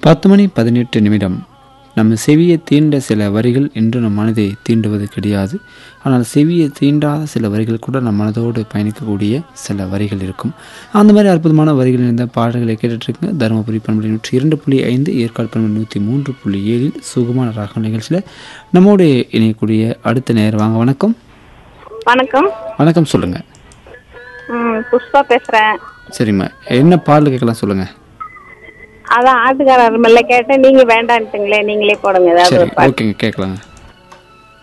பத்து மணி பதினெட்டு நிமிடம் நம்ம செவியை தீண்ட சில வரிகள் என்று நம் மனதை தீண்டுவது கிடையாது ஆனால் செவியை தீண்டாத சில வரிகள் கூட நம் மனதோடு பயணிக்கக்கூடிய சில வரிகள் இருக்கும் அந்த மாதிரி அற்புதமான வரிகள் இருந்த பாடல்களை கேட்டுட்ருக்குங்க தருமபுரி பண்பலை நூற்றி இரண்டு புள்ளி ஐந்து ஏற்காடு பண்பலை நூற்றி மூன்று புள்ளி ஏழில் சுகமான ராகம் நிகழ்ச்சியில் நம்மோடு இணையக்கூடிய அடுத்த நேரம் வாங்க வணக்கம் வணக்கம் வணக்கம் சொல்லுங்கள் ம் புஷ்பா பேசுறேன் சரிம்மா என்ன பாடல் கேட்கலாம் சொல்லுங்கள் அதான் ஆட்டுக்காரர் மெல்ல கேட்டேன் நீங்க வேண்டான்ட்டுங்களே நீங்களே போடுங்க ஏதாவது சரி ஒரு பாட்டு ஓகேங்க கேட்கலாங்க